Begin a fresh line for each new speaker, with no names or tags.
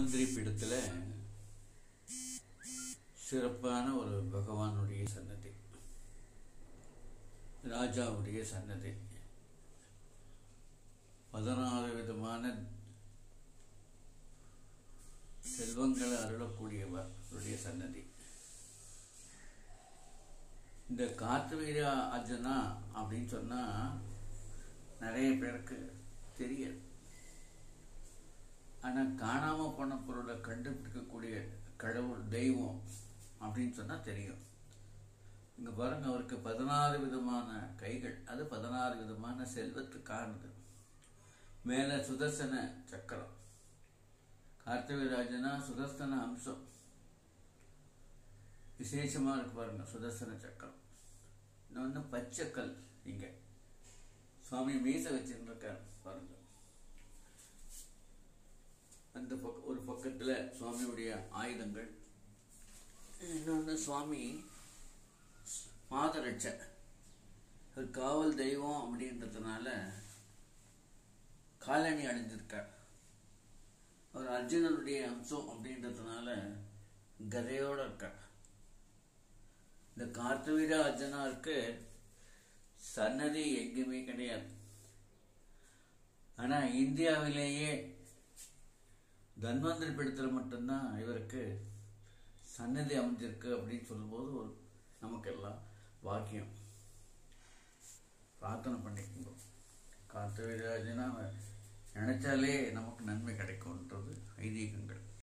தன்வந்திரி பீடத்தில் சிறப்பான ஒரு பகவானுடைய சன்னதி ராஜாவுடைய சன்னதி பதினாறு விதமான செல்வங்களை அருளக்கூடியவருடைய சன்னதி இந்த கார்த்திவீர அர்ஜுனா அப்படின்னு சொன்னா நிறைய பேருக்கு தெரியாது ஆனால் காணாமல் போன பொருளை கண்டுபிடிக்கக்கூடிய கடவுள் தெய்வம் அப்படின்னு சொன்னால் தெரியும் இங்கே பாருங்க அவருக்கு பதினாறு விதமான கைகள் அது பதினாறு விதமான செல்வத்துக்கானது மேலே சுதர்சன சக்கரம் கார்த்திவராஜனா சுதர்சன அம்சம் விசேஷமாக இருக்கு பாருங்க சுதர்சன சக்கரம் இன்னொன்று பச்சைக்கல் இங்கே சுவாமி மீச வச்சுருக்கார் பாருங்க அந்த பக்க ஒரு பக்கத்தில் சுவாமியுடைய ஆயுதங்கள் இன்னொன்று சுவாமி மாதரட்ச ஒரு காவல் தெய்வம் அப்படின்றதுனால காலணி அணிஞ்சிருக்கார் அவர் அர்ஜுனனுடைய அம்சம் அப்படின்றதுனால கதையோடு இருக்கார் இந்த கார்த்தவீர அர்ஜுனாருக்கு சன்னதி எங்கேயுமே கிடையாது ஆனால் இந்தியாவிலேயே தன்வந்திரி பீடத்தில் மட்டும்தான் இவருக்கு சன்னதி அமைஞ்சிருக்கு அப்படின்னு சொல்லும்போது ஒரு நமக்கெல்லாம் பாக்கியம் பிரார்த்தனை பண்ணிக்கோங்க கார்த்தவீராஜனா நினைச்சாலே நமக்கு நன்மை கிடைக்கும்ன்றது ஐதீகங்கள்